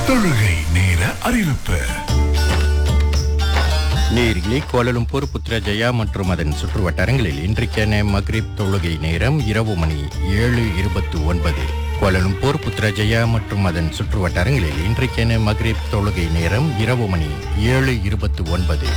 தொழுகை நேர அறிவிப்பு நேரிலே கோலலும்பூர் புத்ரஜயா மற்றும் அதன் சுற்று வட்டாரங்களில் இன்றைக்கான மக்ரிப் தொழுகை நேரம் இரவு மணி ஏழு இருபத்தி ஒன்பது கோலலும்பூர் புத்ரஜயா மற்றும் அதன் சுற்று வட்டாரங்களில் இன்றைக்கான மக்ரிப் தொழுகை நேரம் இரவு மணி ஏழு இருபத்தி ஒன்பது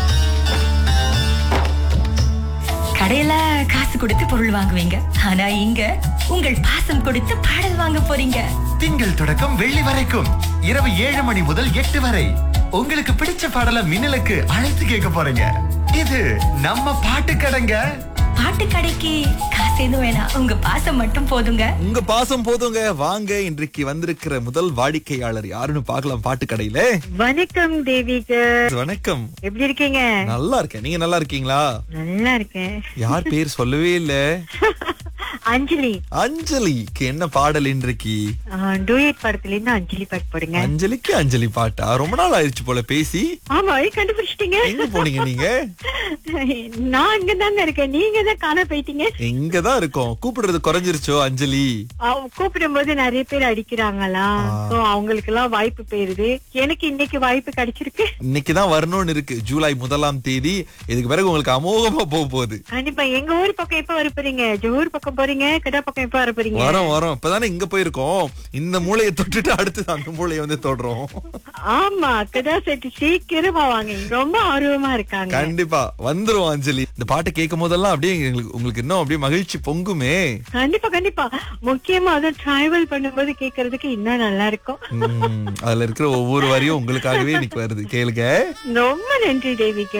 கடையில காசு கொடுத்து பொருள் வாங்குவீங்க ஆனா இங்க உங்கள் பாசம் கொடுத்து பாடல் வாங்க போறீங்க திங்கள் தொடக்கம் வெள்ளி வரைக்கும் இரவு ஏழு மணி முதல் எட்டு வரை உங்களுக்கு பிடிச்ச பாடல மின்னலுக்கு அழைத்து கேட்க போறீங்க இது நம்ம பாட்டு கடைங்க பாட்டு கடைக்கு காசு எதுவும் வேணாம் உங்க பாசம் மட்டும் போதுங்க உங்க பாசம் போதுங்க வாங்க இன்றைக்கு வந்திருக்கிற முதல் வாடிக்கையாளர் யாருன்னு பார்க்கலாம் பாட்டு கடையில வணக்கம் தேவிக்கு வணக்கம் எப்படி இருக்கீங்க நல்லா இருக்கேன் நீங்க நல்லா இருக்கீங்களா நல்லா இருக்கேன் யார் பேர் சொல்லவே இல்ல அஞ்சலி அஞ்சலிக்கு என்ன பாடல் இன்றைக்கு டூயட் படத்துல இருந்து அஞ்சலி பாட்டு போடுங்க அஞ்சலிக்கு அஞ்சலி பாட்டா ரொம்ப நாள் ஆயிடுச்சு போல பேசி ஆமா அது கண்டுபிடிச்சிட்டீங்க எங்க போனீங்க நீங்க நான் இங்க தாங்க இருக்கேன் நீங்க தான் காண போயிட்டீங்க இங்கதான் இருக்கோம் கூப்பிடுறது குறைஞ்சிருச்சோ அஞ்சலி கூப்பிடும் போது நிறைய பேர் அடிக்கிறாங்களா So, அவங்களுக்கு எல்லாம் வாய்ப்பு போயிருது எனக்கு இன்னைக்கு வாய்ப்பு கிடைச்சிருக்கு இன்னைக்குதான் வரணும்னு இருக்கு ஜூலை முதலாம் தேதி இதுக்கு பிறகு உங்களுக்கு அமோகமா போக போகுது கண்டிப்பா எங்க ஊர் பக்கம் எப்ப வர போறீங்க ஜோர் பக்கம் போறீங்க கிடா பக்கம் எப்ப வர போறீங்க வரோம் வரோம் இப்பதானே இங்க போயிருக்கோம் இந்த மூளையை தொட்டுட்டு அடுத்து அந்த மூளையை வந்து தொடுறோம் ஆமா கிடா செட்டு சீக்கிரமா வாங்க ரொம்ப ஆர்வமா இருக்காங்க கண்டிப்பா வந்துரும் அஞ்சலி இந்த பாட்டை கேட்கும் போதெல்லாம் அப்படியே எங்களுக்கு உங்களுக்கு இன்னும் அப்படியே மகிழ்ச்சி பொங்குமே கண்டிப்பா கண்டிப்பா முக்கியமா அதுவும் டிராவல் பண்ணும்போது கேக்குறதுக்கு இன்னும் நல்லா இருக்கும் உம், அதுல இருக்கிற ஒவ்வொரு வரியும் உங்களுக்காகவே இன்னைக்கு வருது கேளுங்க ரொம்ப நன்றி தேவிக்கு